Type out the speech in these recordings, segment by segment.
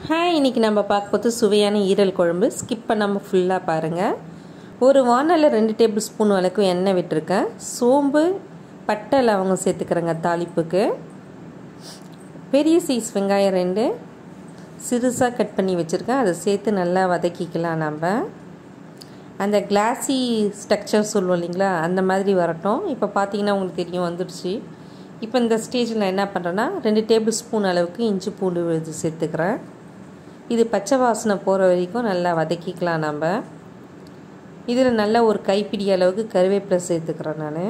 hi இன்றைக்கி நம்ம பார்க்க போது சுவையான ஈரல் குழம்பு ஸ்கிப் பண்ணாமல் ஃபுல்லாக பாருங்கள் ஒரு வானலில் ரெண்டு டேபிள் ஸ்பூன் வரைக்கும் எண்ணெய் விட்டுருக்கேன் சோம்பு பட்டை லவங்கம் சேர்த்துக்கிறேங்க தாளிப்புக்கு பெரிய சைஸ் வெங்காயம் ரெண்டு சிறுசாக கட் பண்ணி வச்சுருக்கேன் அதை சேர்த்து நல்லா வதக்கிக்கலாம் நம்ம அந்த கிளாஸி ஸ்ட்ரக்சர் சொல்லுவோம் இல்லைங்களா அந்த மாதிரி வரட்டும் இப்போ பார்த்தீங்கன்னா உங்களுக்கு தெரியும் வந்துடுச்சு இப்போ இந்த ஸ்டேஜில் நான் என்ன பண்ணுறேன்னா ரெண்டு டேபிள் ஸ்பூன் அளவுக்கு இஞ்சி பூண்டு விழுது சேர்த்துக்கிறேன் இது பச்சை வாசனை போகிற வரைக்கும் நல்லா வதக்கிக்கலாம் நம்ம இதில் நல்ல ஒரு கைப்பிடி அளவுக்கு கருவேப்பிலை சேர்த்துக்கிறேன் நான்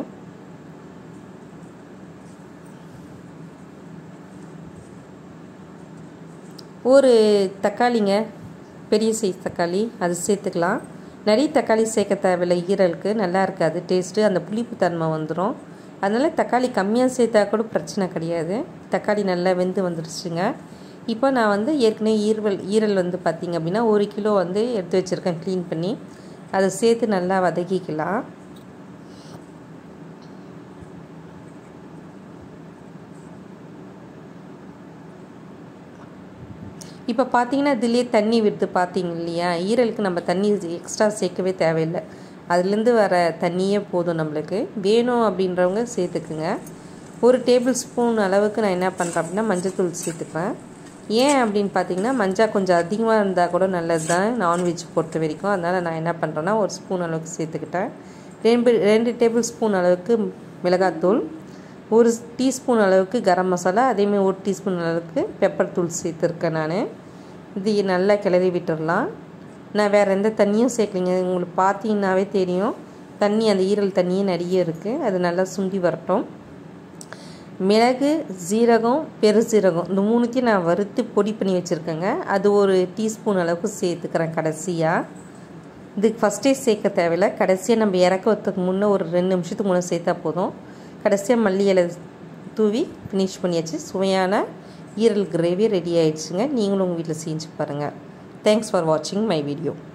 ஒரு தக்காளிங்க பெரிய சைஸ் தக்காளி அது சேர்த்துக்கலாம் நிறைய தக்காளி சேர்க்க தேவையில்லை ஈரலுக்கு நல்லா இருக்காது டேஸ்ட்டு அந்த புளிப்பு தன்மை வந்துடும் அதனால் தக்காளி கம்மியாக சேர்த்தா கூட பிரச்சனை கிடையாது தக்காளி நல்லா வெந்து வந்துடுச்சுங்க இப்போ நான் வந்து ஏற்கனவே ஈரல் ஈரல் வந்து பார்த்திங்க அப்படின்னா ஒரு கிலோ வந்து எடுத்து வச்சுருக்கேன் க்ளீன் பண்ணி அதை சேர்த்து நல்லா வதக்கிக்கலாம் இப்போ பார்த்தீங்கன்னா இதுலேயே தண்ணி விடுது பார்த்தீங்க இல்லையா ஈரலுக்கு நம்ம தண்ணி எக்ஸ்ட்ரா சேர்க்கவே தேவையில்லை அதுலேருந்து வர தண்ணியே போதும் நம்மளுக்கு வேணும் அப்படின்றவங்க சேர்த்துக்குங்க ஒரு டேபிள் ஸ்பூன் அளவுக்கு நான் என்ன பண்ணுறேன் அப்படின்னா மஞ்சள்தூள் சேர்த்துப்பேன் ஏன் அப்படின்னு பார்த்தீங்கன்னா மஞ்சள் கொஞ்சம் அதிகமாக இருந்தால் கூட நல்லது தான் நான்வெஜ் பொறுத்த வரைக்கும் அதனால் நான் என்ன பண்ணுறேன்னா ஒரு ஸ்பூன் அளவுக்கு சேர்த்துக்கிட்டேன் ரெண்டு ரெண்டு டேபிள் ஸ்பூன் அளவுக்கு மிளகாத்தூள் ஒரு டீஸ்பூன் அளவுக்கு கரம் மசாலா அதேமாதிரி ஒரு டீஸ்பூன் அளவுக்கு பெப்பர் தூள் சேர்த்துருக்கேன் நான் இது நல்லா கிளறி விட்டுடலாம் நான் வேறு எந்த தண்ணியும் சேர்க்கலைங்க உங்களுக்கு பார்த்தீங்கன்னாவே தெரியும் தண்ணி அந்த ஈரல் தண்ணியே நிறைய இருக்குது அது நல்லா சுண்டி வரட்டும் மிளகு ஜீரகம் பெருசீரகம் இந்த மூணுத்தையும் நான் வறுத்து பொடி பண்ணி வச்சுருக்கேங்க அது ஒரு டீஸ்பூன் அளவுக்கு சேர்த்துக்கிறேன் கடைசியாக இதுக்கு ஃபஸ்ட்டே சேர்க்க தேவையில்லை கடைசியாக நம்ம இறக்கிறதுக்கு முன்னே ஒரு ரெண்டு நிமிஷத்துக்கு முன்னே சேர்த்தா போதும் கடைசியாக மல்லி இலை தூவி ஃபினிஷ் பண்ணியாச்சு சுவையான ஈரல் கிரேவி ரெடி ஆயிடுச்சுங்க நீங்களும் உங்கள் வீட்டில் செஞ்சு பாருங்கள் தேங்க்ஸ் ஃபார் வாட்சிங் மை வீடியோ